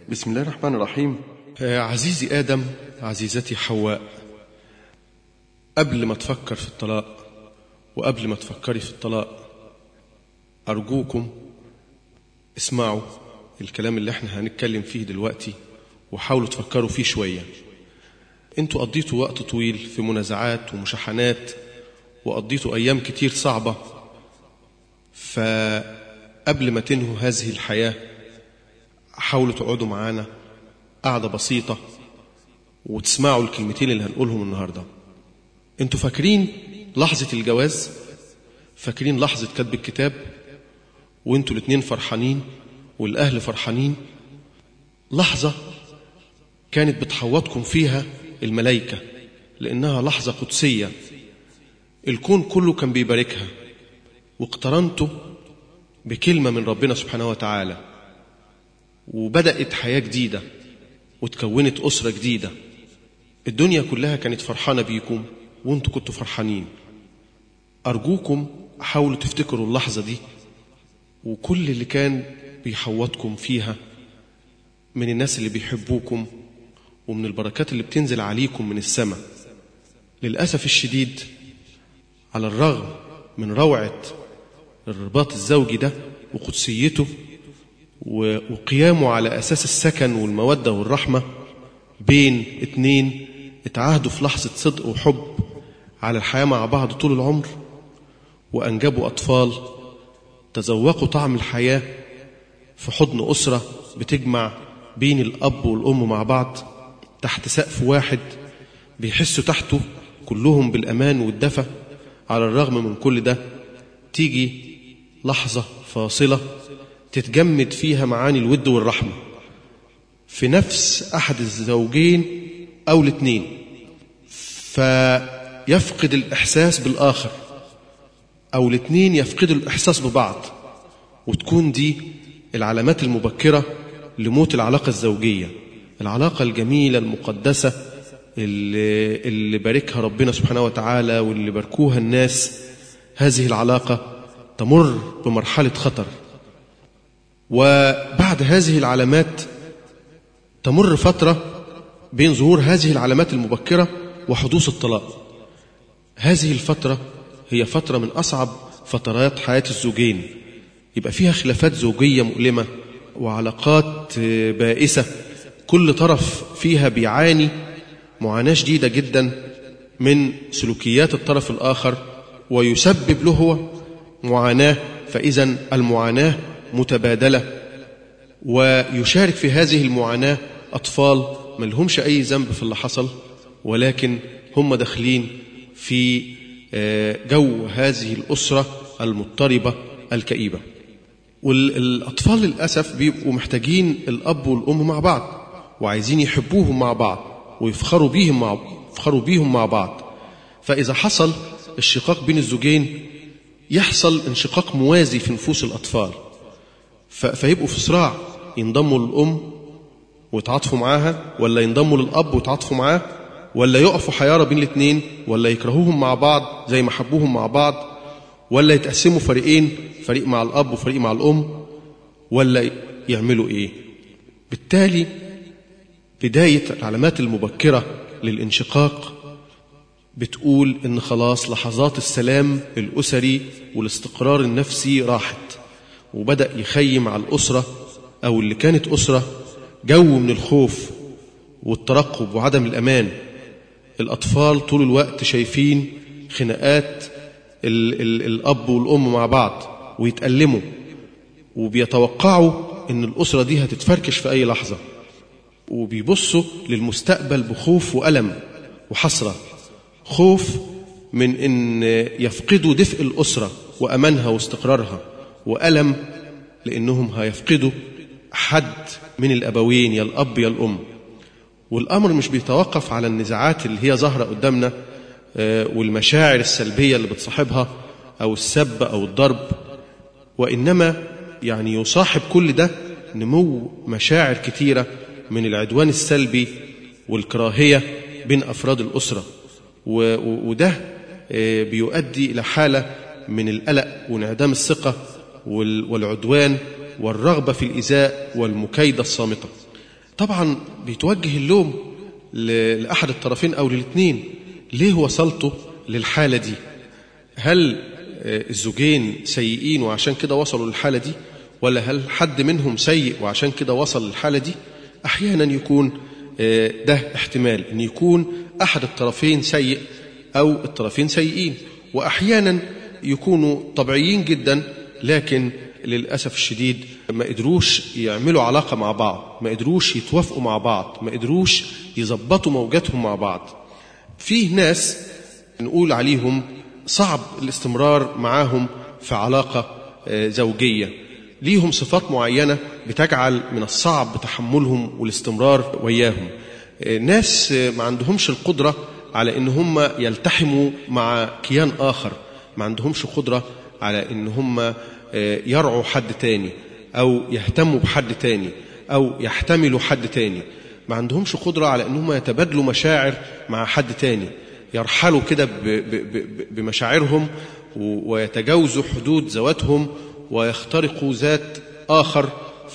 بسم الله الرحمن الرحيم آه، عزيزي آدم عزيزتي حواء قبل ما تفكر في الطلاق وقبل ما تفكري في الطلاق أرجوكم اسمعوا الكلام اللي احنا هنتكلم فيه دلوقتي وحاولوا تفكروا فيه شوية انتوا قضيتوا وقت طويل في منازعات ومشاحنات وقضيتوا أيام كتير صعبة فقبل ما تنهوا هذه الحياة حاولوا تقعدوا معانا قعدة بسيطة وتسمعوا الكلمتين اللي هنقولهم النهاردة انتوا فاكرين لحظة الجواز فاكرين لحظة كتب الكتاب وانتوا الاتنين فرحانين والأهل فرحانين لحظة كانت بتحوطكم فيها الملائكة لأنها لحظة قدسية الكون كله كان بيباركها واقترنتوا بكلمة من ربنا سبحانه وتعالى وبدأت حياة جديدة وتكونت أسرة جديدة الدنيا كلها كانت فرحانة بيكم وانتوا كنتوا فرحانين أرجوكم حاولوا تفتكروا اللحظة دي وكل اللي كان بيحوطكم فيها من الناس اللي بيحبوكم ومن البركات اللي بتنزل عليكم من السماء للأسف الشديد على الرغم من روعة الرباط الزوجي ده وقدسيته وقيامه على أساس السكن والمودة والرحمة بين اتنين اتعاهدوا في لحظة صدق وحب على الحياة مع بعض طول العمر وأنجبوا أطفال تذوقوا طعم الحياة في حضن أسرة بتجمع بين الأب والأم مع بعض تحت سقف واحد بيحسوا تحته كلهم بالأمان والدفى على الرغم من كل ده تيجي لحظة فاصلة تتجمد فيها معاني الود والرحمة في نفس أحد الزوجين أو الاثنين فيفقد الإحساس بالآخر أو الاثنين يفقدوا الإحساس ببعض وتكون دي العلامات المبكرة لموت العلاقة الزوجية العلاقة الجميلة المقدسة اللي, اللي باركها ربنا سبحانه وتعالى واللي باركوها الناس هذه العلاقة تمر بمرحلة خطر وبعد هذه العلامات تمر فترة بين ظهور هذه العلامات المبكرة وحدوث الطلاق هذه الفترة هي فترة من أصعب فترات حياة الزوجين يبقى فيها خلافات زوجية مؤلمة وعلاقات بائسة كل طرف فيها بيعاني معاناة شديدة جدا من سلوكيات الطرف الآخر ويسبب له هو معاناة فإذا المعاناة متبادلة ويشارك في هذه المعاناة أطفال ما لهمش أي ذنب في اللي حصل ولكن هم داخلين في جو هذه الأسرة المضطربة الكئيبة والأطفال للأسف بيبقوا محتاجين الأب والأم مع بعض وعايزين يحبوهم مع بعض ويفخروا بيهم مع يفخروا بيهم مع بعض فإذا حصل الشقاق بين الزوجين يحصل انشقاق موازي في نفوس الأطفال فيبقوا في صراع ينضموا للأم ويتعاطفوا معاها ولا ينضموا للأب ويتعاطفوا معاه ولا يقفوا حيارة بين الاثنين ولا يكرهوهم مع بعض زي ما حبوهم مع بعض ولا يتقسموا فريقين فريق مع الأب وفريق مع الأم ولا يعملوا إيه بالتالي بداية العلامات المبكرة للانشقاق بتقول إن خلاص لحظات السلام الأسري والاستقرار النفسي راحت وبدأ يخيم على الأسرة أو اللي كانت أسرة جو من الخوف والترقب وعدم الأمان الأطفال طول الوقت شايفين خناقات ال ال الأب والأم مع بعض ويتألموا وبيتوقعوا إن الأسرة دي هتتفركش في أي لحظة وبيبصوا للمستقبل بخوف وألم وحسرة خوف من إن يفقدوا دفء الأسرة وأمانها واستقرارها وألم لأنهم هيفقدوا حد من الأبوين يا الأب يا الأم والأمر مش بيتوقف على النزاعات اللي هي ظاهرة قدامنا والمشاعر السلبية اللي بتصاحبها أو السب أو الضرب وإنما يعني يصاحب كل ده نمو مشاعر كتيرة من العدوان السلبي والكراهية بين أفراد الأسرة وده بيؤدي إلى حالة من القلق وانعدام الثقة والعدوان والرغبة في الإزاء والمكايدة الصامتة طبعا بيتوجه اللوم لأحد الطرفين أو للاثنين ليه وصلتوا للحالة دي هل الزوجين سيئين وعشان كده وصلوا للحالة دي ولا هل حد منهم سيء وعشان كده وصل للحالة دي أحيانا يكون ده احتمال أن يكون أحد الطرفين سيء أو الطرفين سيئين وأحيانا يكونوا طبيعيين جدا لكن للأسف الشديد ما قدروش يعملوا علاقة مع بعض ما قدروش يتوافقوا مع بعض ما قدروش يظبطوا موجاتهم مع بعض فيه ناس نقول عليهم صعب الاستمرار معاهم في علاقة زوجية ليهم صفات معينة بتجعل من الصعب تحملهم والاستمرار وياهم ناس ما عندهمش القدرة على ان هم يلتحموا مع كيان آخر ما عندهمش قدرة على ان هم يرعوا حد تاني أو يهتموا بحد تاني أو يحتملوا حد تاني ما عندهمش قدرة على أنهم يتبادلوا مشاعر مع حد تاني يرحلوا كده بمشاعرهم ويتجاوزوا حدود ذواتهم ويخترقوا ذات آخر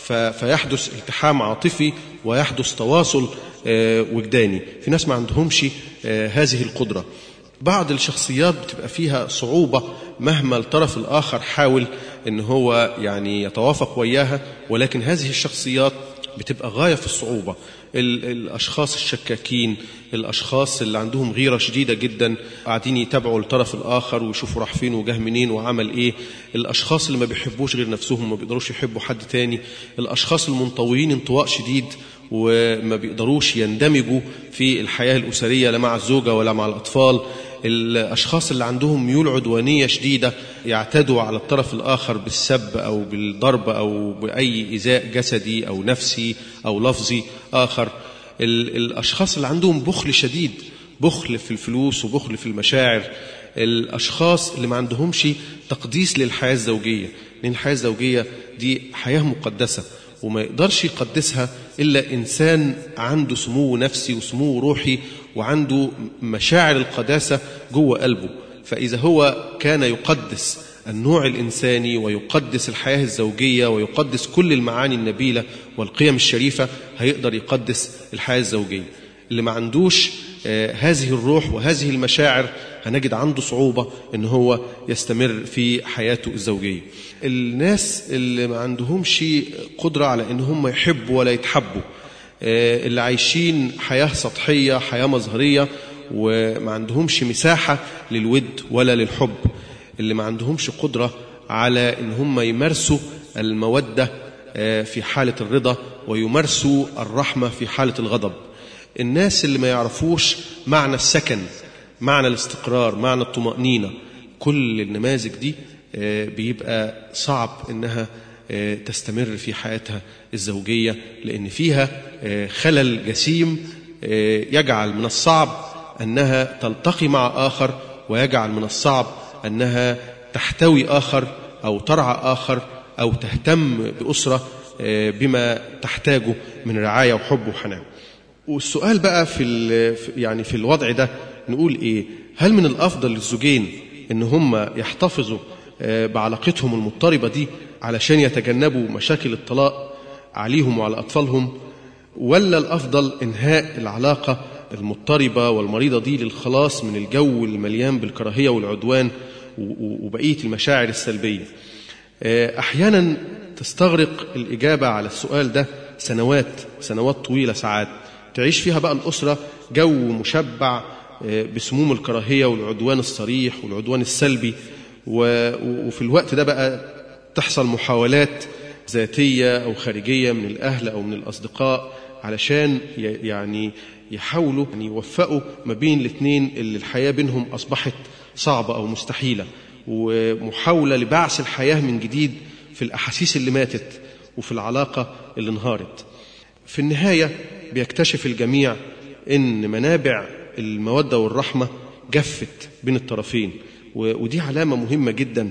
فيحدث التحام عاطفي ويحدث تواصل وجداني في ناس ما عندهمش هذه القدرة بعض الشخصيات بتبقى فيها صعوبة مهما الطرف الآخر حاول ان هو يعني يتوافق وياها ولكن هذه الشخصيات بتبقى غاية في الصعوبة الأشخاص الشكاكين الأشخاص اللي عندهم غيرة شديدة جدا قاعدين يتابعوا الطرف الآخر ويشوفوا راح فين وجاه منين وعمل إيه الأشخاص اللي ما بيحبوش غير نفسهم ما بيقدروش يحبوا حد تاني الأشخاص المنطويين انطواء شديد وما بيقدروش يندمجوا في الحياة الأسرية لا مع الزوجة ولا مع الأطفال الأشخاص اللي عندهم ميول عدوانية شديدة يعتدوا على الطرف الآخر بالسب أو بالضرب أو بأي إيذاء جسدي أو نفسي أو لفظي آخر الأشخاص اللي عندهم بخل شديد بخل في الفلوس وبخل في المشاعر الأشخاص اللي ما عندهمش تقديس للحياة الزوجية لأن الحياة الزوجية دي حياة مقدسة وما يقدرش يقدسها إلا إنسان عنده سمو نفسي وسمو روحي وعنده مشاعر القداسة جوه قلبه فإذا هو كان يقدس النوع الإنساني ويقدس الحياة الزوجية ويقدس كل المعاني النبيلة والقيم الشريفة هيقدر يقدس الحياة الزوجية اللي ما عندوش هذه الروح وهذه المشاعر هنجد عنده صعوبة ان هو يستمر في حياته الزوجية الناس اللي ما عندهمش قدرة على ان هم يحبوا ولا يتحبوا اللي عايشين حياة سطحية حياة مظهرية وما عندهمش مساحة للود ولا للحب اللي ما عندهمش قدرة على ان هم يمارسوا المودة في حالة الرضا ويمارسوا الرحمة في حالة الغضب الناس اللي ما يعرفوش معنى السكن معنى الاستقرار معنى الطمأنينة كل النماذج دي بيبقى صعب انها تستمر في حياتها الزوجية لأن فيها خلل جسيم يجعل من الصعب أنها تلتقي مع آخر ويجعل من الصعب أنها تحتوي آخر أو ترعى آخر أو تهتم بأسرة بما تحتاجه من رعاية وحب وحنان والسؤال بقى في يعني في الوضع ده نقول ايه هل من الافضل للزوجين ان هم يحتفظوا بعلاقتهم المضطربه دي علشان يتجنبوا مشاكل الطلاق عليهم وعلى اطفالهم ولا الافضل انهاء العلاقه المضطربه والمريضه دي للخلاص من الجو المليان بالكراهيه والعدوان وبقيه المشاعر السلبيه احيانا تستغرق الاجابه على السؤال ده سنوات سنوات طويله ساعات تعيش فيها بقى الأسرة جو مشبع بسموم الكراهية والعدوان الصريح والعدوان السلبي وفي الوقت ده بقى تحصل محاولات ذاتية أو خارجية من الأهل أو من الأصدقاء علشان يعني يحاولوا يعني يوفقوا ما بين الاثنين اللي الحياة بينهم أصبحت صعبة أو مستحيلة ومحاولة لبعث الحياة من جديد في الأحاسيس اللي ماتت وفي العلاقة اللي انهارت في النهاية بيكتشف الجميع ان منابع الموده والرحمه جفت بين الطرفين ودي علامه مهمه جدا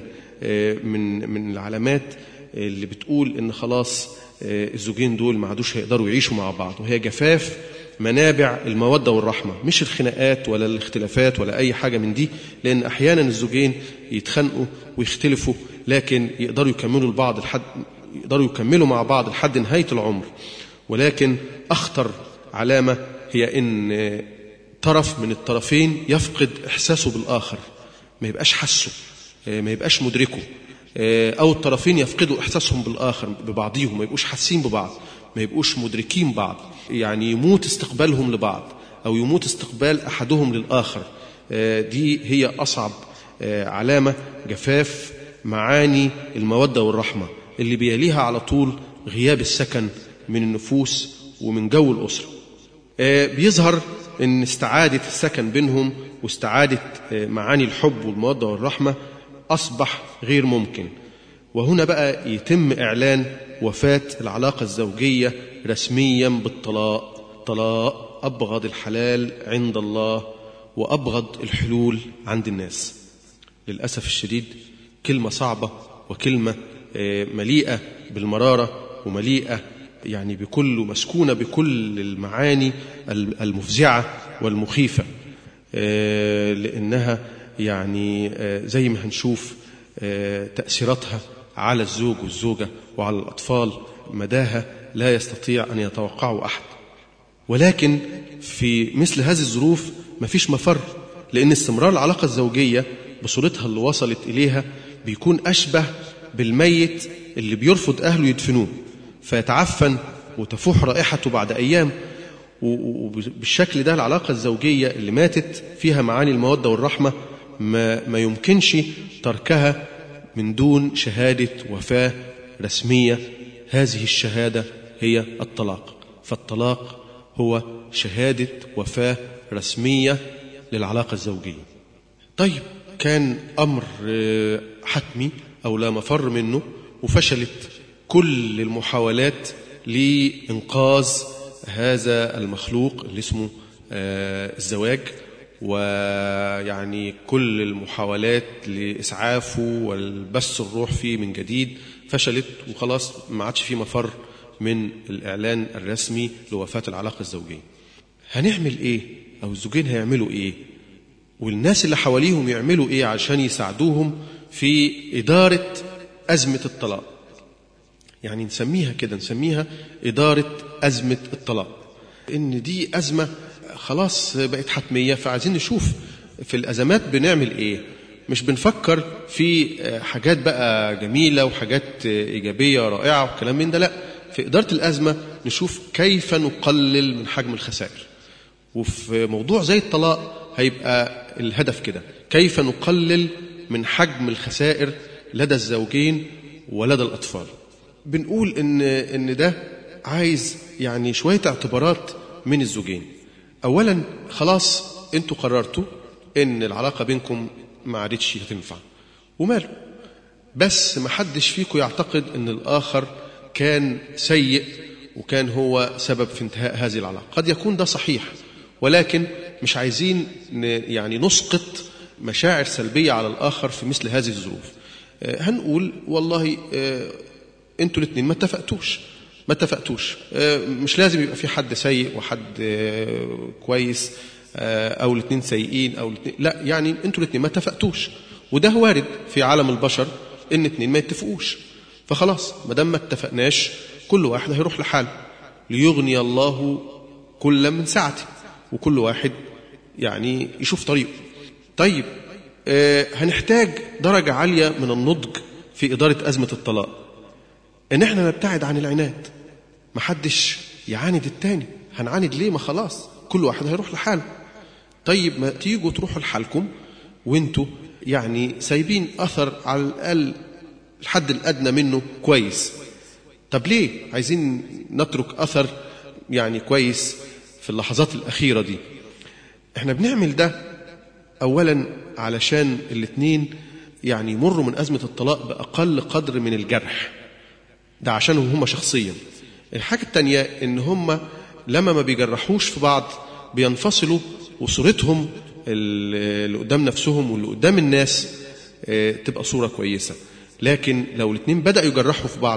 من من العلامات اللي بتقول ان خلاص الزوجين دول ما عادوش هيقدروا يعيشوا مع بعض وهي جفاف منابع الموده والرحمه مش الخناقات ولا الاختلافات ولا اي حاجه من دي لان احيانا الزوجين يتخانقوا ويختلفوا لكن يقدروا يكملوا البعض لحد يقدروا يكملوا مع بعض لحد نهايه العمر ولكن أخطر علامة هي إن طرف من الطرفين يفقد إحساسه بالآخر ما يبقاش حسه ما يبقاش مدركه أو الطرفين يفقدوا إحساسهم بالآخر ببعضهم ما يبقوش حاسين ببعض ما يبقوش مدركين بعض يعني يموت استقبالهم لبعض أو يموت استقبال أحدهم للآخر دي هي أصعب علامة جفاف معاني المودة والرحمة اللي بيليها على طول غياب السكن من النفوس ومن جو الأسرة بيظهر أن استعادة السكن بينهم واستعادة معاني الحب والمودة والرحمة أصبح غير ممكن وهنا بقى يتم إعلان وفاة العلاقة الزوجية رسميا بالطلاق طلاق أبغض الحلال عند الله وأبغض الحلول عند الناس للأسف الشديد كلمة صعبة وكلمة مليئة بالمرارة ومليئة يعني بكل مسكونة بكل المعاني المفزعة والمخيفة لأنها يعني زي ما هنشوف تأثيراتها على الزوج والزوجة وعلى الأطفال مداها لا يستطيع أن يتوقعه أحد ولكن في مثل هذه الظروف مفيش مفر لأن استمرار العلاقة الزوجية بصورتها اللي وصلت إليها بيكون أشبه بالميت اللي بيرفض أهله يدفنوه فيتعفن وتفوح رائحته بعد أيام وبالشكل ده العلاقة الزوجية اللي ماتت فيها معاني المودة والرحمة ما, ما يمكنش تركها من دون شهادة وفاة رسمية هذه الشهادة هي الطلاق فالطلاق هو شهادة وفاة رسمية للعلاقة الزوجية طيب كان أمر حتمي أو لا مفر منه وفشلت كل المحاولات لإنقاذ هذا المخلوق اللي اسمه الزواج ويعني كل المحاولات لإسعافه والبث الروح فيه من جديد فشلت وخلاص ما عادش في مفر من الإعلان الرسمي لوفاة العلاقة الزوجية هنعمل إيه أو الزوجين هيعملوا إيه والناس اللي حواليهم يعملوا إيه عشان يساعدوهم في إدارة أزمة الطلاق يعني نسميها كده نسميها إدارة أزمة الطلاق إن دي أزمة خلاص بقت حتمية فعايزين نشوف في الأزمات بنعمل إيه مش بنفكر في حاجات بقى جميلة وحاجات إيجابية رائعة وكلام من ده لا في إدارة الأزمة نشوف كيف نقلل من حجم الخسائر وفي موضوع زي الطلاق هيبقى الهدف كده كيف نقلل من حجم الخسائر لدى الزوجين ولدى الأطفال بنقول إن إن ده عايز يعني شوية اعتبارات من الزوجين أولا خلاص أنتوا قررتوا إن العلاقة بينكم ما عادتش هتنفع وماله بس ما حدش فيكم يعتقد إن الآخر كان سيء وكان هو سبب في انتهاء هذه العلاقة قد يكون ده صحيح ولكن مش عايزين يعني نسقط مشاعر سلبية على الآخر في مثل هذه الظروف هنقول والله انتوا الاثنين ما اتفقتوش ما اتفقتوش مش لازم يبقى في حد سيء وحد كويس او الاثنين سيئين او الاثنين لا يعني انتوا الاثنين ما اتفقتوش وده وارد في عالم البشر ان اثنين ما يتفقوش فخلاص ما دام ما اتفقناش كل واحد هيروح لحاله ليغني الله كل من سعته وكل واحد يعني يشوف طريقه طيب آه هنحتاج درجة عالية من النضج في إدارة أزمة الطلاق إن إحنا نبتعد عن العناد محدش يعاند التاني هنعاند ليه ما خلاص كل واحد هيروح لحاله طيب ما تيجوا تروحوا لحالكم وانتوا يعني سايبين أثر على الأقل الحد الأدنى منه كويس طب ليه عايزين نترك أثر يعني كويس في اللحظات الأخيرة دي احنا بنعمل ده أولا علشان الاثنين يعني يمروا من أزمة الطلاق بأقل قدر من الجرح ده عشانهم هم شخصيا الحاجة التانية إن هم لما ما بيجرحوش في بعض بينفصلوا وصورتهم اللي قدام نفسهم واللي قدام الناس تبقى صورة كويسة لكن لو الاثنين بدأوا يجرحوا في بعض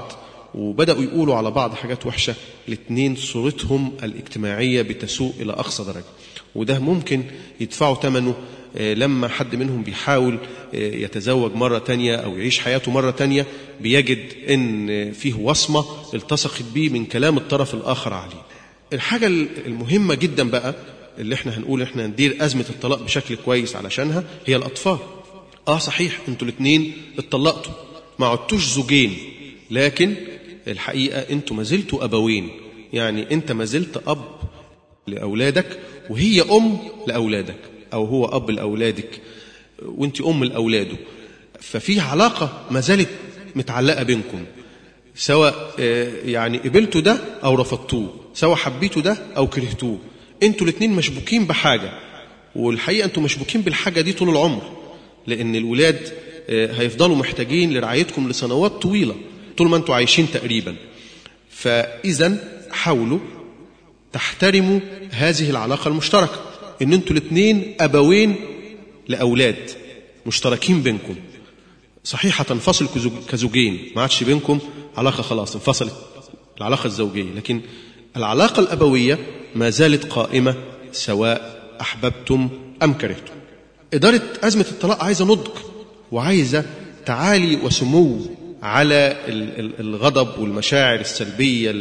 وبدأوا يقولوا على بعض حاجات وحشة الاثنين صورتهم الاجتماعية بتسوء إلى أقصى درجة وده ممكن يدفعوا ثمنه لما حد منهم بيحاول يتزوج مرة تانية أو يعيش حياته مرة تانية بيجد إن فيه وصمة التصقت بيه من كلام الطرف الآخر عليه الحاجة المهمة جدا بقى اللي احنا هنقول احنا ندير أزمة الطلاق بشكل كويس علشانها هي الأطفال اه صحيح انتوا الاثنين اتطلقتوا ما عدتوش زوجين لكن الحقيقة انتوا ما زلتوا أبوين يعني انت ما زلت أب لأولادك وهي أم لأولادك أو هو أب لأولادك وانت أم لأولاده ففي علاقة ما زالت متعلقة بينكم سواء يعني قبلتوا ده أو رفضتوه سواء حبيتوا ده أو كرهتوه انتوا الاثنين مشبوكين بحاجة والحقيقة انتوا مشبوكين بالحاجة دي طول العمر لأن الولاد هيفضلوا محتاجين لرعايتكم لسنوات طويلة طول ما انتوا عايشين تقريبا فإذا حاولوا تحترموا هذه العلاقة المشتركة ان انتوا الاثنين أبوين لأولاد مشتركين بينكم صحيح هتنفصل كزوجين ما عادش بينكم علاقة خلاص انفصلت العلاقة الزوجية لكن العلاقة الأبوية ما زالت قائمة سواء أحببتم أم كرهتم إدارة أزمة الطلاق عايزة نضج وعايزة تعالي وسمو على الغضب والمشاعر السلبية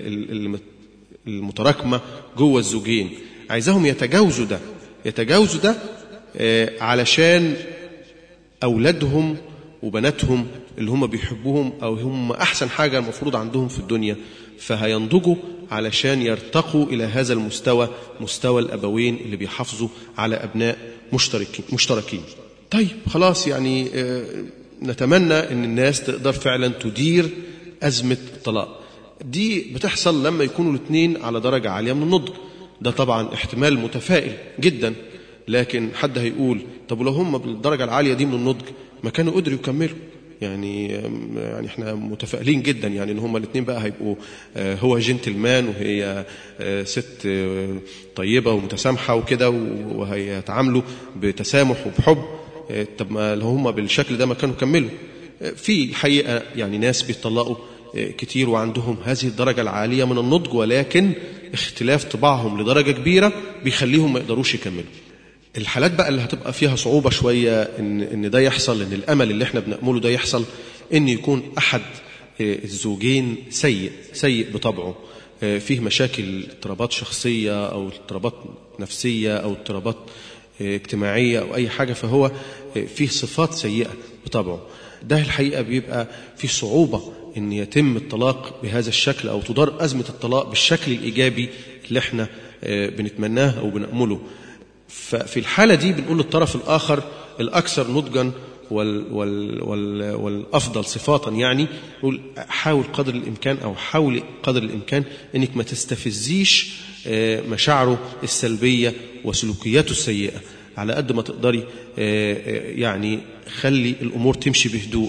المتراكمة جوه الزوجين عايزاهم يتجاوزوا ده يتجاوزوا ده علشان أولادهم وبناتهم اللي هم بيحبوهم أو هم أحسن حاجة المفروض عندهم في الدنيا فهينضجوا علشان يرتقوا إلى هذا المستوى مستوى الأبوين اللي بيحافظوا على أبناء مشتركين, مشتركين. طيب خلاص يعني نتمنى أن الناس تقدر فعلا تدير أزمة الطلاق دي بتحصل لما يكونوا الاثنين على درجة عالية من النضج ده طبعا احتمال متفائل جدا لكن حد هيقول طب ولو هم بالدرجة العالية دي من النضج ما كانوا قدروا يكملوا يعني يعني احنا متفائلين جدا يعني ان هما الاثنين بقى هيبقوا هو جنتلمان وهي ست طيبه ومتسامحه وكده وهيتعاملوا بتسامح وبحب طب ما لو هما بالشكل ده ما كانوا كملوا في الحقيقه يعني ناس بيطلقوا كتير وعندهم هذه الدرجه العاليه من النضج ولكن اختلاف طباعهم لدرجه كبيره بيخليهم ما يقدروش يكملوا الحالات بقى اللي هتبقى فيها صعوبة شوية إن, إن ده يحصل إن الأمل اللي إحنا بنأمله ده يحصل إن يكون أحد الزوجين سيء سيء بطبعه فيه مشاكل اضطرابات شخصية أو اضطرابات نفسية أو اضطرابات اجتماعية أو أي حاجة فهو فيه صفات سيئة بطبعه ده الحقيقة بيبقى فيه صعوبة إن يتم الطلاق بهذا الشكل أو تدار أزمة الطلاق بالشكل الإيجابي اللي إحنا بنتمناه أو بنأمله ففي الحالة دي بنقول للطرف الآخر الأكثر نضجا وال وال وال والأفضل صفاتا يعني نقول حاول قدر الإمكان أو حاول قدر الإمكان أنك ما تستفزيش مشاعره السلبية وسلوكياته السيئة على قد ما تقدري يعني خلي الأمور تمشي بهدوء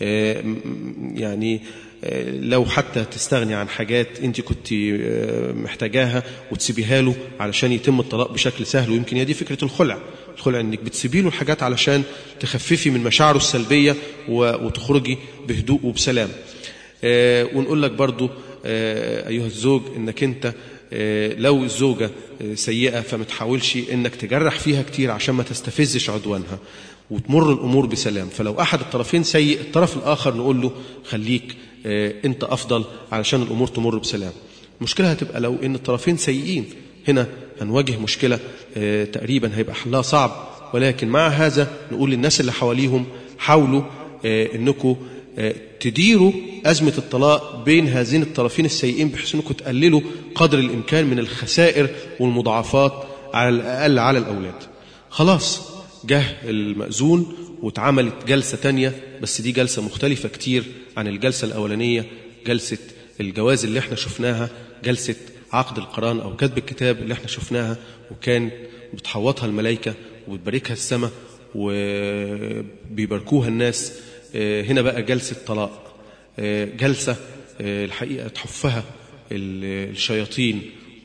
يعني لو حتى تستغني عن حاجات انت كنت محتاجاها وتسيبيها له علشان يتم الطلاق بشكل سهل ويمكن هي دي فكره الخلع الخلع انك بتسيبي له الحاجات علشان تخففي من مشاعره السلبيه وتخرجي بهدوء وبسلام ونقول لك برضو ايها الزوج انك انت لو الزوجه سيئه فما تحاولش انك تجرح فيها كتير عشان ما تستفزش عدوانها وتمر الامور بسلام فلو احد الطرفين سيء الطرف الاخر نقول له خليك انت افضل علشان الامور تمر بسلام المشكله هتبقى لو ان الطرفين سيئين هنا هنواجه مشكله تقريبا هيبقى حلها صعب ولكن مع هذا نقول للناس اللي حواليهم حاولوا انكم تديروا أزمة الطلاق بين هذين الطرفين السيئين بحيث أنكم تقللوا قدر الإمكان من الخسائر والمضاعفات على الأقل على الأولاد خلاص جه المأذون واتعملت جلسة تانية بس دي جلسة مختلفة كتير عن الجلسة الأولانية جلسة الجواز اللي احنا شفناها جلسة عقد القران أو كتب الكتاب اللي احنا شفناها وكان بتحوطها الملائكة وبتباركها السماء وبيباركوها الناس هنا بقى جلسة طلاق جلسة الحقيقة تحفها الشياطين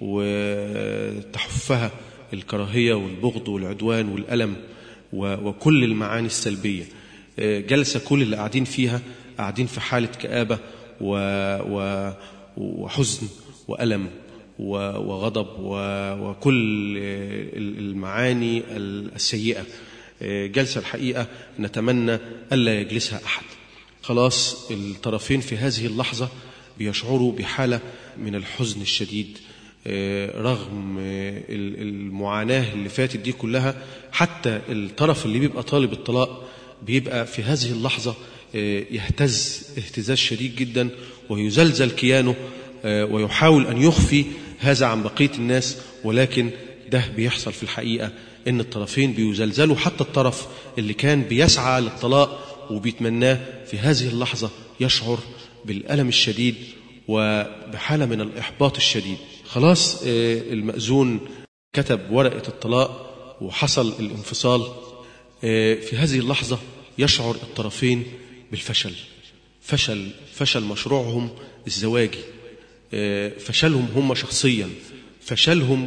وتحفها الكراهية والبغض والعدوان والألم وكل المعاني السلبية جلسة كل اللي قاعدين فيها قاعدين في حالة كآبة وحزن وألم وغضب وكل المعاني السيئة جلسة الحقيقة نتمنى ألا يجلسها أحد خلاص الطرفين في هذه اللحظة بيشعروا بحالة من الحزن الشديد رغم المعاناة اللي فاتت دي كلها حتى الطرف اللي بيبقى طالب الطلاق بيبقى في هذه اللحظة يهتز اهتزاز شديد جدا ويزلزل كيانه ويحاول أن يخفي هذا عن بقية الناس ولكن ده بيحصل في الحقيقة إن الطرفين بيزلزلوا حتى الطرف اللي كان بيسعى للطلاق وبيتمناه في هذه اللحظة يشعر بالألم الشديد وبحالة من الإحباط الشديد خلاص المأذون كتب ورقة الطلاق وحصل الانفصال في هذه اللحظة يشعر الطرفين بالفشل فشل فشل مشروعهم الزواجي فشلهم هم شخصيا فشلهم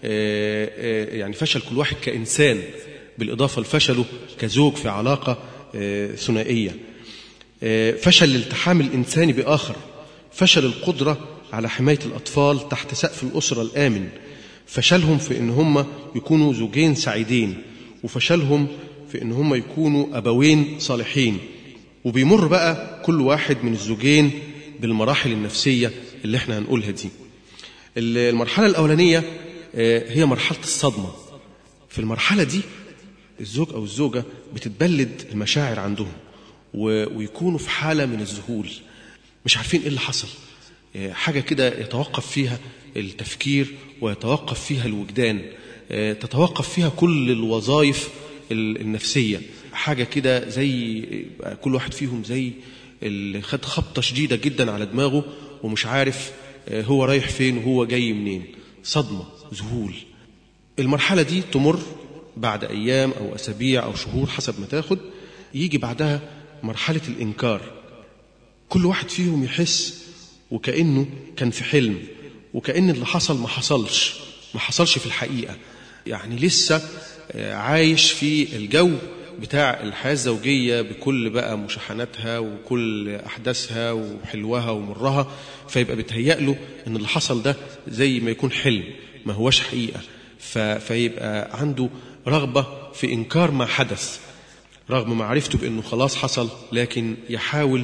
يعني فشل كل واحد كإنسان بالإضافة لفشله كزوج في علاقة ثنائية فشل الالتحام الإنساني بآخر فشل القدرة على حماية الأطفال تحت سقف الأسرة الآمن فشلهم في أن هم يكونوا زوجين سعيدين وفشلهم في أن هم يكونوا أبوين صالحين وبيمر بقى كل واحد من الزوجين بالمراحل النفسية اللي احنا هنقولها دي المرحلة الأولانية هي مرحلة الصدمة في المرحلة دي الزوج أو الزوجة بتتبلد المشاعر عندهم ويكونوا في حالة من الذهول مش عارفين إيه اللي حصل حاجة كده يتوقف فيها التفكير ويتوقف فيها الوجدان تتوقف فيها كل الوظائف النفسية حاجة كده زي كل واحد فيهم زي اللي خد خبطة شديدة جدا على دماغه ومش عارف هو رايح فين وهو جاي منين صدمة ذهول المرحلة دي تمر بعد أيام أو أسابيع أو شهور حسب ما تاخد يجي بعدها مرحلة الإنكار كل واحد فيهم يحس وكأنه كان في حلم وكأن اللي حصل ما حصلش ما حصلش في الحقيقة يعني لسه عايش في الجو بتاع الحياة الزوجية بكل بقى مشاحناتها وكل أحداثها وحلوها ومرها فيبقى بتهيأ له إن اللي حصل ده زي ما يكون حلم ما هوش حقيقة فيبقى عنده رغبة في إنكار ما حدث رغم معرفته بأنه خلاص حصل لكن يحاول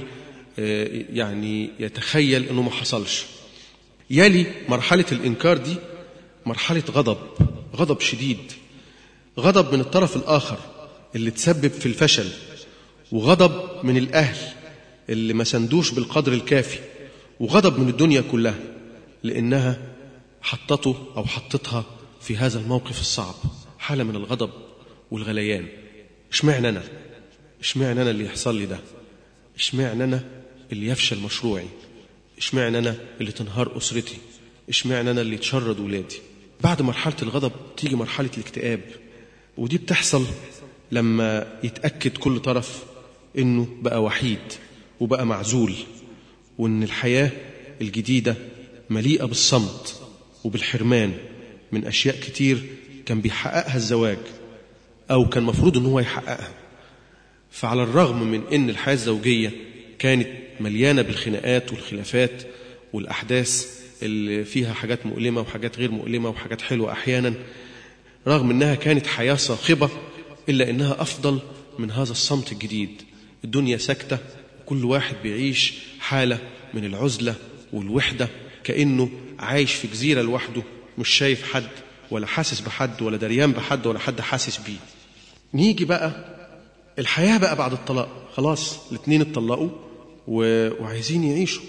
يعني يتخيل أنه ما حصلش يلي مرحلة الإنكار دي مرحلة غضب غضب شديد غضب من الطرف الآخر اللي تسبب في الفشل وغضب من الأهل اللي ما سندوش بالقدر الكافي وغضب من الدنيا كلها لأنها حطته أو حطتها في هذا الموقف الصعب حالة من الغضب والغليان اشمعنى أنا اشمعنى أنا اللي يحصل لي ده اشمعنى أنا اللي يفشل مشروعي اشمعنى أنا اللي تنهار أسرتي اشمعنى أنا اللي يتشرد ولادي بعد مرحلة الغضب تيجي مرحلة الاكتئاب ودي بتحصل لما يتأكد كل طرف إنه بقى وحيد وبقى معزول وإن الحياة الجديدة مليئة بالصمت وبالحرمان من أشياء كتير كان بيحققها الزواج أو كان مفروض إن هو يحققها فعلى الرغم من إن الحياة الزوجية كانت مليانة بالخناقات والخلافات والأحداث اللي فيها حاجات مؤلمة وحاجات غير مؤلمة وحاجات حلوة أحيانا رغم إنها كانت حياة صاخبة إلا إنها أفضل من هذا الصمت الجديد الدنيا ساكتة كل واحد بيعيش حالة من العزلة والوحدة كأنه عايش في جزيرة لوحده مش شايف حد ولا حاسس بحد ولا دريان بحد ولا حد حاسس بيه نيجي بقى الحياة بقى بعد الطلاق خلاص الاثنين اتطلقوا وعايزين يعيشوا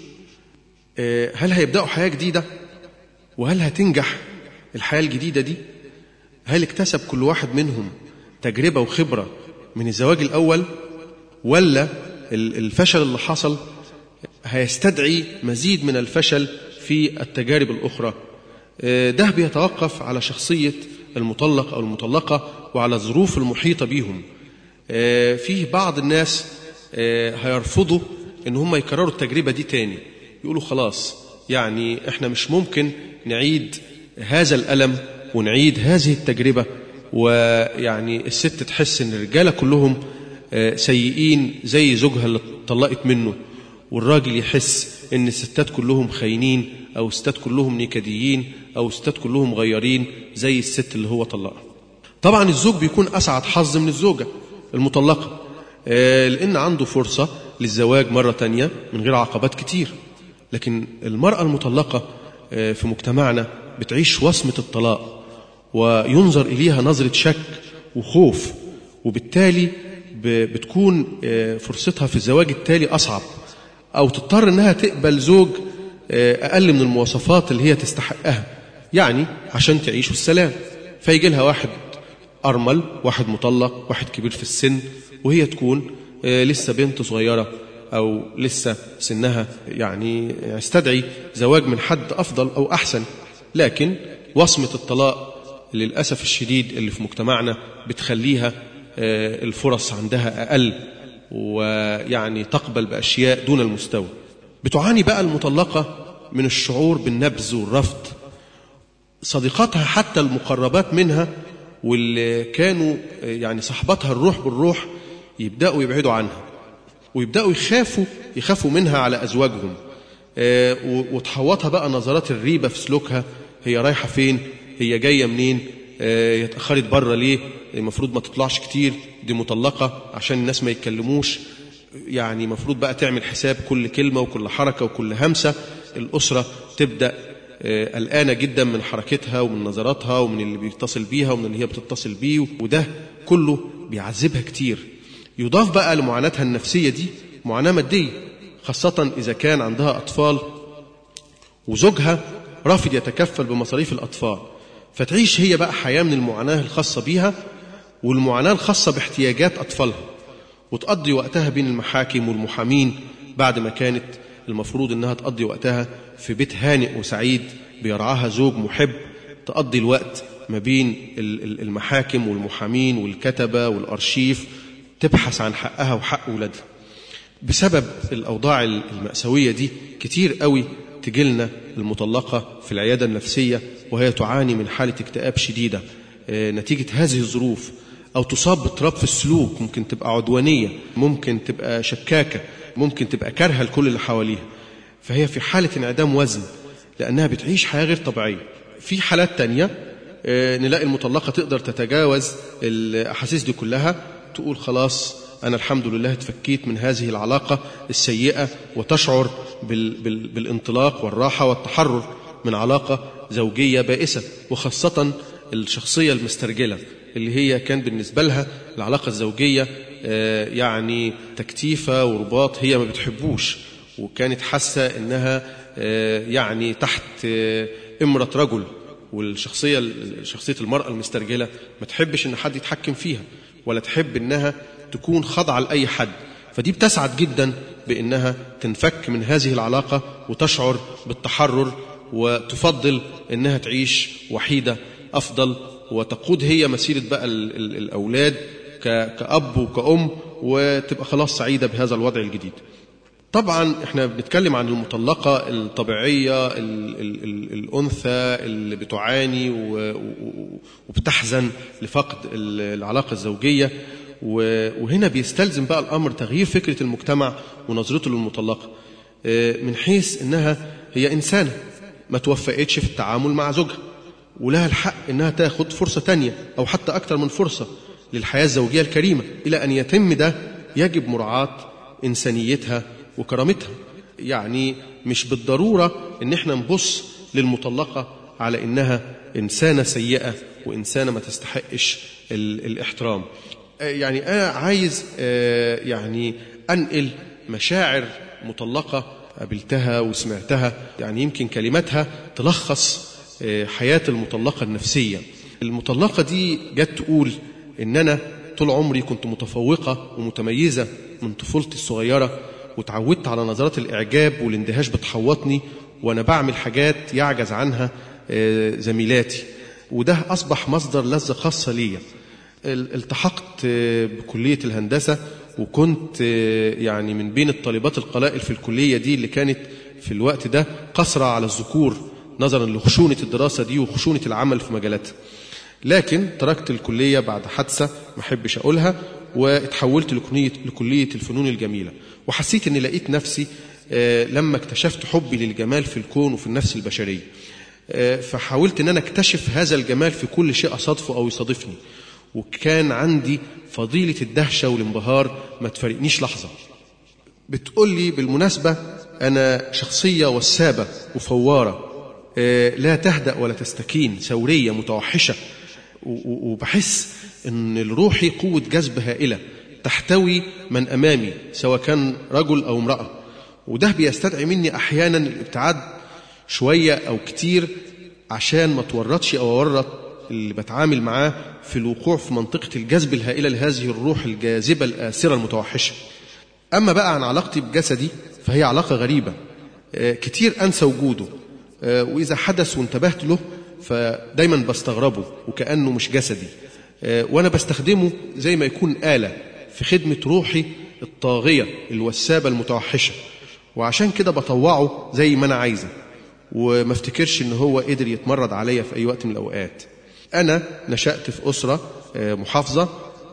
هل هيبدأوا حياة جديدة وهل هتنجح الحياة الجديدة دي هل اكتسب كل واحد منهم تجربة وخبرة من الزواج الأول ولا الفشل اللي حصل هيستدعي مزيد من الفشل في التجارب الأخرى ده بيتوقف على شخصية المطلق أو المطلقة وعلى الظروف المحيطة بيهم فيه بعض الناس هيرفضوا ان هم يكرروا التجربة دي تاني يقولوا خلاص يعني احنا مش ممكن نعيد هذا الألم ونعيد هذه التجربة ويعني الست تحس ان الرجالة كلهم سيئين زي زوجها اللي طلقت منه والراجل يحس ان الستات كلهم خاينين او الستات كلهم نكديين او الستات كلهم غيارين زي الست اللي هو طلقها طبعا الزوج بيكون اسعد حظ من الزوجه المطلقه آه، لان عنده فرصه للزواج مره تانية من غير عقبات كتير لكن المراه المطلقه آه، في مجتمعنا بتعيش وصمه الطلاق وينظر اليها نظره شك وخوف وبالتالي بتكون آه، فرصتها في الزواج التالي اصعب او تضطر انها تقبل زوج اقل من المواصفات اللي هي تستحقها يعني عشان تعيش السلام فيجي لها واحد أرمل واحد مطلق واحد كبير في السن وهي تكون لسه بنت صغيرة أو لسه سنها يعني يستدعي زواج من حد أفضل أو أحسن لكن وصمة الطلاق للأسف الشديد اللي في مجتمعنا بتخليها الفرص عندها أقل ويعني تقبل بأشياء دون المستوى بتعاني بقى المطلقة من الشعور بالنبذ والرفض صديقاتها حتى المقربات منها واللي كانوا يعني صحبتها الروح بالروح يبدأوا يبعدوا عنها ويبدأوا يخافوا يخافوا منها على أزواجهم وتحوطها بقى نظرات الريبة في سلوكها هي رايحة فين هي جاية منين هي اتأخرت بره ليه المفروض ما تطلعش كتير دي مطلقة عشان الناس ما يتكلموش يعني مفروض بقى تعمل حساب كل كلمة وكل حركة وكل همسة الأسرة تبدأ قلقانة جدا من حركتها ومن نظراتها ومن اللي بيتصل بيها ومن اللي هي بتتصل بيه وده كله بيعذبها كتير يضاف بقى لمعاناتها النفسية دي معاناة مادية خاصة إذا كان عندها أطفال وزوجها رافض يتكفل بمصاريف الأطفال فتعيش هي بقى حياة من المعاناة الخاصة بيها والمعاناة الخاصة باحتياجات أطفالها وتقضي وقتها بين المحاكم والمحامين بعد ما كانت المفروض انها تقضي وقتها في بيت هانئ وسعيد بيرعاها زوج محب تقضي الوقت ما بين المحاكم والمحامين والكتبة والأرشيف تبحث عن حقها وحق ولادها بسبب الأوضاع المأساوية دي كتير قوي تجيلنا المطلقة في العيادة النفسية وهي تعاني من حالة اكتئاب شديدة نتيجة هذه الظروف أو تصاب باضطراب في السلوك ممكن تبقى عدوانية ممكن تبقى شكاكة ممكن تبقى كارهة لكل اللي حواليها فهي في حالة انعدام وزن لأنها بتعيش حياة غير طبيعية في حالات تانية نلاقي المطلقة تقدر تتجاوز الأحاسيس دي كلها تقول خلاص أنا الحمد لله اتفكيت من هذه العلاقة السيئة وتشعر بال بال بالانطلاق والراحة والتحرر من علاقة زوجية بائسة وخاصة الشخصية المسترجلة اللي هي كان بالنسبة لها العلاقة الزوجية يعني تكتيفة ورباط هي ما بتحبوش وكانت حاسة انها يعني تحت امرة رجل والشخصية شخصية المرأة المسترجلة ما تحبش ان حد يتحكم فيها ولا تحب انها تكون خاضعة لأي حد فدي بتسعد جدا بانها تنفك من هذه العلاقة وتشعر بالتحرر وتفضل انها تعيش وحيدة افضل وتقود هي مسيرة بقى الأولاد كأب وكأم وتبقى خلاص سعيدة بهذا الوضع الجديد طبعا احنا بنتكلم عن المطلقة الطبيعية ال ال ال الأنثى اللي بتعاني وبتحزن لفقد العلاقة الزوجية وهنا بيستلزم بقى الأمر تغيير فكرة المجتمع ونظرته للمطلقة من حيث أنها هي إنسانة ما توفقتش في التعامل مع زوجها ولها الحق أنها تاخد فرصة تانية أو حتى أكثر من فرصة للحياة الزوجية الكريمة إلى أن يتم ده يجب مراعاة إنسانيتها وكرامتها يعني مش بالضرورة أن احنا نبص للمطلقة على أنها إنسانة سيئة وإنسانة ما تستحقش الاحترام يعني أنا عايز يعني أنقل مشاعر مطلقة قابلتها وسمعتها يعني يمكن كلماتها تلخص حياة المطلقة النفسية المطلقة دي جت تقول إن أنا طول عمري كنت متفوقة ومتميزة من طفولتي الصغيرة وتعودت على نظرات الإعجاب والاندهاش بتحوطني وأنا بعمل حاجات يعجز عنها زميلاتي وده أصبح مصدر لذة خاصة ليا التحقت بكلية الهندسة وكنت يعني من بين الطالبات القلائل في الكلية دي اللي كانت في الوقت ده قصرة على الذكور نظرا لخشونة الدراسة دي وخشونة العمل في مجالاتها لكن تركت الكلية بعد حادثة ما أحبش أقولها واتحولت لكلية, لكلية الفنون الجميلة وحسيت أني لقيت نفسي لما اكتشفت حبي للجمال في الكون وفي النفس البشرية فحاولت ان انا اكتشف هذا الجمال في كل شيء اصادفه او يصادفني وكان عندي فضيلة الدهشة والانبهار ما تفارقنيش لحظة بتقول لي بالمناسبة أنا شخصية وسابة وفوارة لا تهدأ ولا تستكين ثورية متوحشة وبحس أن لروحي قوة جذب هائلة تحتوي من أمامي سواء كان رجل أو امرأة وده بيستدعي مني أحيانا الابتعاد شوية أو كتير عشان ما تورطش أو أورط اللي بتعامل معاه في الوقوع في منطقة الجذب الهائلة لهذه الروح الجاذبة الآسرة المتوحشة أما بقى عن علاقتي بجسدي فهي علاقة غريبة كتير أنسى وجوده وإذا حدث وانتبهت له فدايما بستغربه وكأنه مش جسدي وأنا بستخدمه زي ما يكون آلة في خدمة روحي الطاغية الوسابة المتوحشة وعشان كده بطوعه زي ما أنا عايزة وما افتكرش ان هو قدر يتمرد عليا في اي وقت من الاوقات انا نشات في اسره محافظه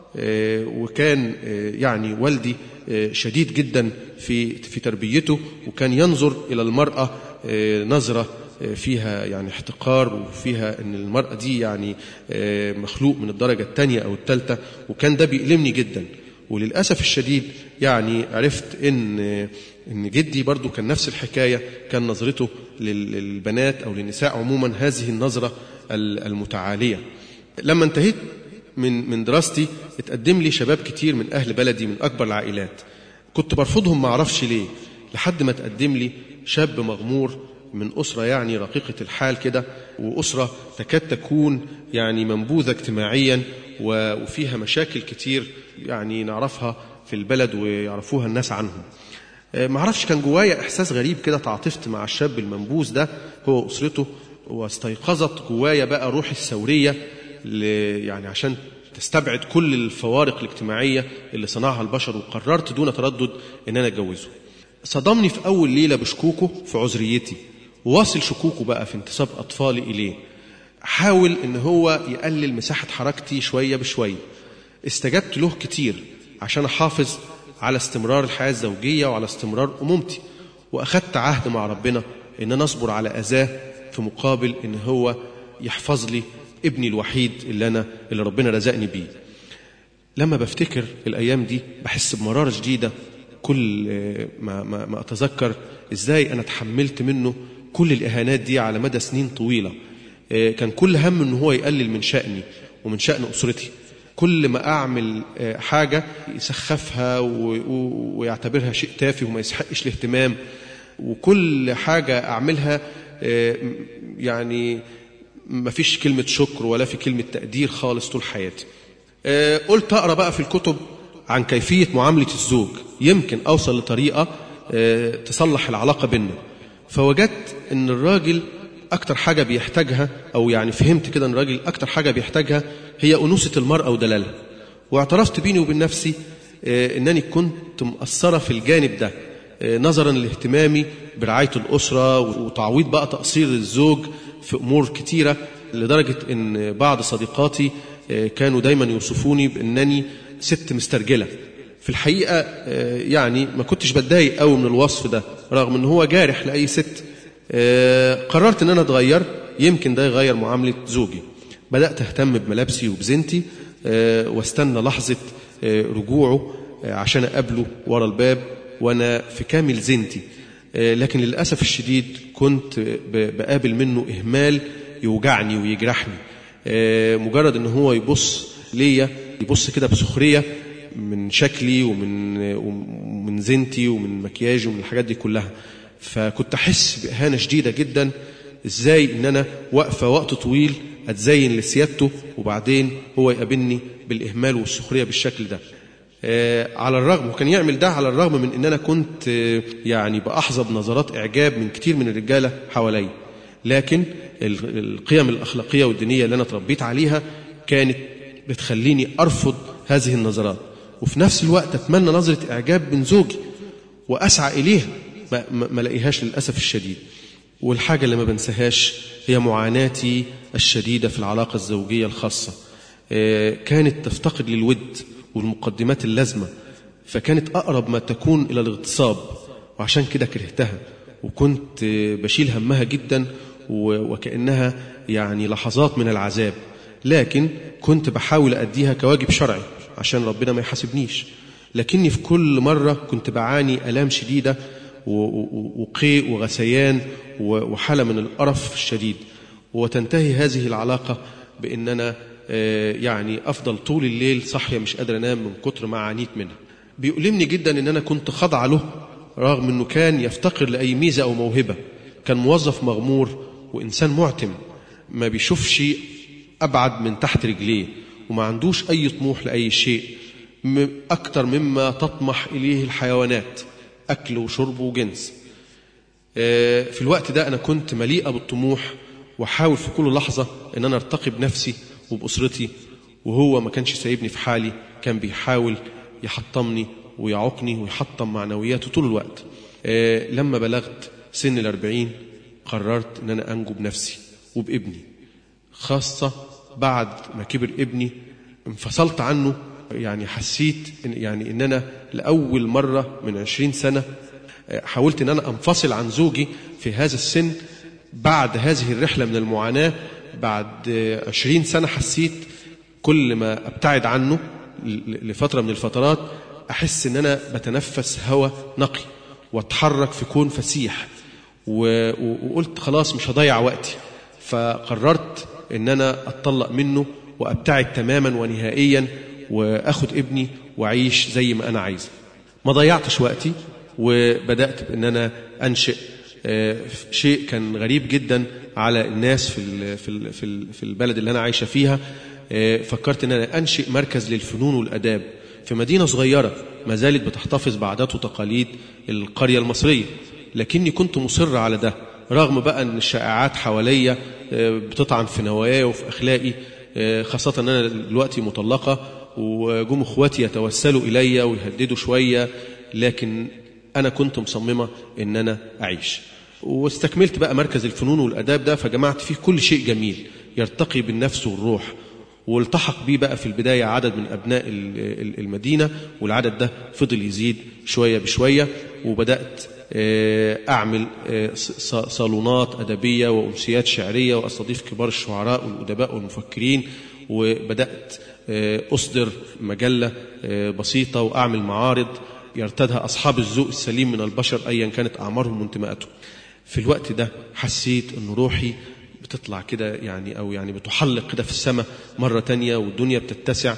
وكان يعني والدي شديد جدا في في تربيته وكان ينظر الى المراه نظره فيها يعني احتقار وفيها ان المراه دي يعني مخلوق من الدرجه الثانيه او الثالثه وكان ده بيؤلمني جدا وللاسف الشديد يعني عرفت ان ان جدي برضو كان نفس الحكايه كان نظرته للبنات او للنساء عموما هذه النظره المتعاليه لما انتهيت من من دراستي اتقدم لي شباب كتير من اهل بلدي من اكبر العائلات كنت برفضهم ما اعرفش ليه لحد ما تقدم لي شاب مغمور من أسرة يعني رقيقة الحال كده وأسرة تكاد تكون يعني منبوذة اجتماعيا وفيها مشاكل كتير يعني نعرفها في البلد ويعرفوها الناس عنهم ما اعرفش كان جوايا احساس غريب كده تعاطفت مع الشاب المنبوذ ده هو واسرته واستيقظت جوايا بقى روحي الثوريه يعني عشان تستبعد كل الفوارق الاجتماعيه اللي صنعها البشر وقررت دون تردد ان انا اتجوزه. صدمني في اول ليله بشكوكه في عذريتي وواصل شكوكه بقى في انتساب اطفالي اليه. حاول ان هو يقلل مساحه حركتي شويه بشويه. استجبت له كتير عشان احافظ على استمرار الحياة الزوجية وعلى استمرار أمومتي وأخدت عهد مع ربنا إن أنا أصبر على أذاه في مقابل إن هو يحفظ لي ابني الوحيد اللي أنا اللي ربنا رزقني بيه لما بفتكر الأيام دي بحس بمرارة شديدة كل ما, ما, ما أتذكر إزاي أنا تحملت منه كل الإهانات دي على مدى سنين طويلة كان كل هم إن هو يقلل من شأني ومن شأن أسرتي كل ما أعمل حاجة يسخفها ويعتبرها شيء تافه وما يسحقش الاهتمام وكل حاجة أعملها يعني ما فيش كلمة شكر ولا في كلمة تقدير خالص طول حياتي قلت أقرأ بقى في الكتب عن كيفية معاملة الزوج يمكن أوصل لطريقة تصلح العلاقة بيننا فوجدت أن الراجل أكتر حاجة بيحتاجها أو يعني فهمت كده أن الراجل أكتر حاجة بيحتاجها هي أنوثة المرأة ودلالها واعترفت بيني وبين نفسي أنني كنت مقصرة في الجانب ده نظرا لاهتمامي برعاية الأسرة وتعويض بقى تقصير الزوج في أمور كتيرة لدرجة أن بعض صديقاتي كانوا دايما يوصفوني بأنني ست مسترجلة في الحقيقة يعني ما كنتش بتضايق قوي من الوصف ده رغم أن هو جارح لأي ست قررت أن أنا أتغير يمكن ده يغير معاملة زوجي بدأت أهتم بملابسي وبزنتي واستنى لحظة رجوعه عشان أقابله ورا الباب وأنا في كامل زنتي لكن للأسف الشديد كنت بقابل منه إهمال يوجعني ويجرحني مجرد أن هو يبص ليا يبص كده بسخرية من شكلي ومن ومن زنتي ومن مكياجي ومن الحاجات دي كلها فكنت أحس بإهانة شديدة جدا إزاي إن أنا واقفة وقت طويل أتزين لسيادته وبعدين هو يقابلني بالإهمال والسخرية بالشكل ده آه على الرغم وكان يعمل ده على الرغم من ان انا كنت آه يعني باحظى بنظرات اعجاب من كتير من الرجاله حواليا لكن القيم الاخلاقيه والدينيه اللي انا تربيت عليها كانت بتخليني ارفض هذه النظرات وفي نفس الوقت اتمنى نظره اعجاب من زوجي واسعى اليها ما, ما لاقيهاش للاسف الشديد والحاجه اللي ما بنساهاش هي معاناتي الشديده في العلاقه الزوجيه الخاصه آه كانت تفتقد للود والمقدمات اللازمة فكانت أقرب ما تكون إلى الاغتصاب وعشان كده كرهتها وكنت بشيل همها جدا وكأنها يعني لحظات من العذاب لكن كنت بحاول أديها كواجب شرعي عشان ربنا ما يحاسبنيش لكني في كل مرة كنت بعاني ألام شديدة وقيء وغثيان وحالة من القرف الشديد وتنتهي هذه العلاقة بأن أنا يعني أفضل طول الليل صحية مش قادر أنام من كتر ما عانيت منها بيؤلمني جدا أن أنا كنت خضع له رغم أنه كان يفتقر لأي ميزة أو موهبة كان موظف مغمور وإنسان معتم ما بيشوفش أبعد من تحت رجليه وما عندوش أي طموح لأي شيء أكثر مما تطمح إليه الحيوانات أكل وشرب وجنس في الوقت ده أنا كنت مليئة بالطموح وحاول في كل لحظة أن أنا أرتقي بنفسي وبأسرتي وهو ما كانش سايبني في حالي كان بيحاول يحطمني ويعوقني ويحطم معنوياته طول الوقت لما بلغت سن الأربعين قررت أن أنا أنجو بنفسي وبابني خاصة بعد ما كبر ابني انفصلت عنه يعني حسيت إن يعني ان انا لاول مره من عشرين سنه حاولت ان انا انفصل عن زوجي في هذا السن بعد هذه الرحله من المعاناه بعد عشرين سنه حسيت كل ما ابتعد عنه لفتره من الفترات احس ان انا بتنفس هواء نقي واتحرك في كون فسيح وقلت خلاص مش هضيع وقتي فقررت ان انا اتطلق منه وابتعد تماما ونهائيا واخد ابني واعيش زي ما انا عايز ما ضيعتش وقتي وبدات بان انا انشئ شيء كان غريب جدا على الناس في في في البلد اللي انا عايشه فيها فكرت ان انا انشئ مركز للفنون والاداب في مدينه صغيره ما زالت بتحتفظ بعادات وتقاليد القريه المصريه لكني كنت مصر على ده رغم بقى ان الشائعات حواليا بتطعن في نواياي وفي اخلاقي خاصه ان انا دلوقتي مطلقه وجم اخواتي يتوسلوا الي ويهددوا شويه لكن انا كنت مصممه ان انا اعيش واستكملت بقى مركز الفنون والاداب ده فجمعت فيه كل شيء جميل يرتقي بالنفس والروح والتحق بيه بقى في البدايه عدد من ابناء المدينه والعدد ده فضل يزيد شويه بشويه وبدات أعمل صالونات أدبية وأمسيات شعرية وأستضيف كبار الشعراء والأدباء والمفكرين وبدأت أصدر مجلة بسيطة وأعمل معارض يرتدها أصحاب الذوق السليم من البشر أيا كانت أعمارهم وانتماءاتهم في الوقت ده حسيت أن روحي بتطلع كده يعني أو يعني بتحلق كده في السماء مرة تانية والدنيا بتتسع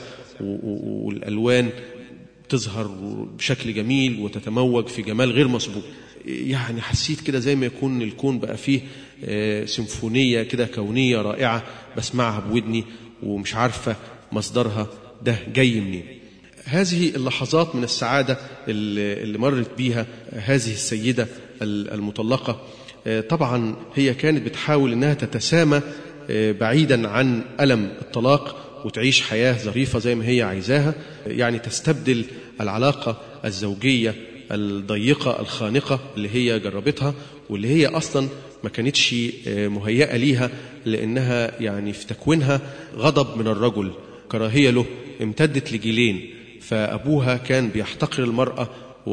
والألوان تظهر بشكل جميل وتتموج في جمال غير مسبوق يعني حسيت كده زي ما يكون الكون بقى فيه سيمفونية كده كونية رائعة بسمعها بودني ومش عارفة مصدرها ده جاي منين هذه اللحظات من السعادة اللي مرت بيها هذه السيدة المطلقة طبعا هي كانت بتحاول انها تتسامى بعيدا عن ألم الطلاق وتعيش حياة ظريفة زي ما هي عايزاها يعني تستبدل العلاقة الزوجية الضيقة الخانقة اللي هي جربتها واللي هي أصلا ما كانتش مهيئة ليها لأنها يعني في تكوينها غضب من الرجل كراهية له امتدت لجيلين فأبوها كان بيحتقر المرأة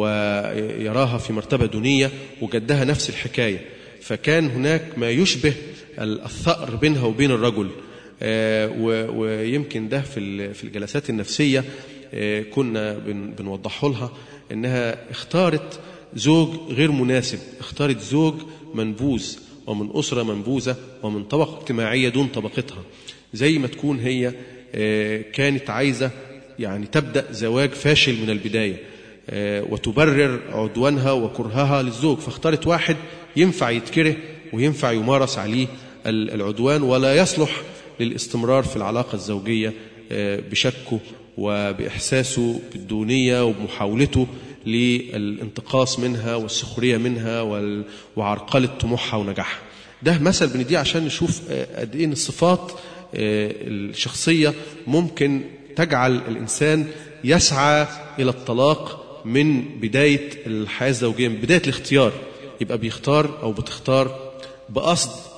ويراها في مرتبة دونية وجدها نفس الحكاية فكان هناك ما يشبه الثأر بينها وبين الرجل ويمكن ده في الجلسات النفسية كنا بنوضحه لها انها اختارت زوج غير مناسب اختارت زوج منبوذ ومن أسرة منبوذة ومن طبقة اجتماعية دون طبقتها زي ما تكون هي كانت عايزة يعني تبدأ زواج فاشل من البداية وتبرر عدوانها وكرهها للزوج فاختارت واحد ينفع يتكره وينفع يمارس عليه العدوان ولا يصلح للاستمرار في العلاقة الزوجية بشكه وبإحساسه بالدونية وبمحاولته للانتقاص منها والسخرية منها وعرقلة طموحها ونجاحها ده مثل بنديه عشان نشوف قد ايه الصفات الشخصية ممكن تجعل الإنسان يسعى إلى الطلاق من بداية الحياة الزوجية من بداية الاختيار يبقى بيختار أو بتختار بقصد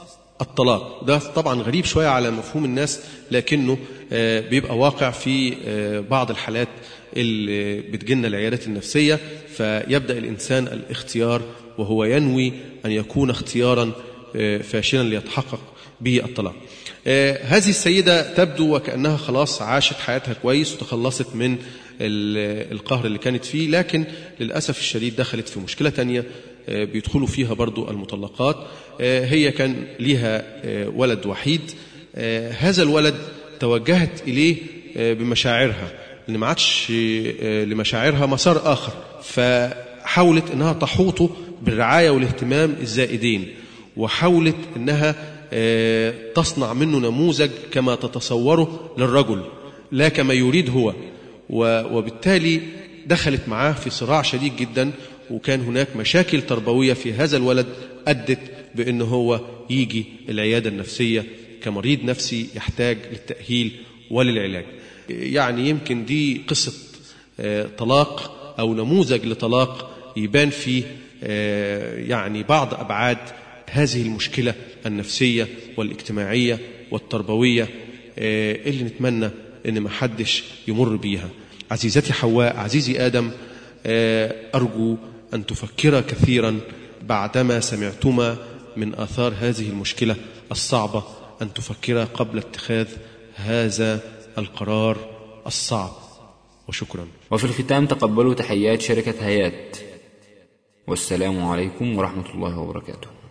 الطلاق ده طبعا غريب شوية على مفهوم الناس لكنه بيبقى واقع في بعض الحالات اللي بتجينا العيادات النفسية فيبدأ الإنسان الاختيار وهو ينوي أن يكون اختيارا فاشلا ليتحقق به الطلاق هذه السيدة تبدو وكأنها خلاص عاشت حياتها كويس وتخلصت من القهر اللي كانت فيه لكن للأسف الشديد دخلت في مشكلة تانية بيدخلوا فيها برضو المطلقات هي كان ليها ولد وحيد هذا الولد توجهت إليه بمشاعرها لأن ما عادش لمشاعرها مسار آخر فحاولت أنها تحوطه بالرعاية والاهتمام الزائدين وحاولت أنها تصنع منه نموذج كما تتصوره للرجل لا كما يريد هو وبالتالي دخلت معاه في صراع شديد جدا وكان هناك مشاكل تربوية في هذا الولد أدت بأن هو يجي العيادة النفسية كمريض نفسي يحتاج للتأهيل وللعلاج يعني يمكن دي قصة طلاق أو نموذج لطلاق يبان فيه يعني بعض أبعاد هذه المشكلة النفسية والاجتماعية والتربوية اللي نتمنى أن ما حدش يمر بيها عزيزتي حواء عزيزي آدم أرجو أن تفكر كثيرا بعدما سمعتما من آثار هذه المشكلة الصعبة أن تفكر قبل اتخاذ هذا القرار الصعب وشكرا وفي الختام تقبلوا تحيات شركة هيات والسلام عليكم ورحمة الله وبركاته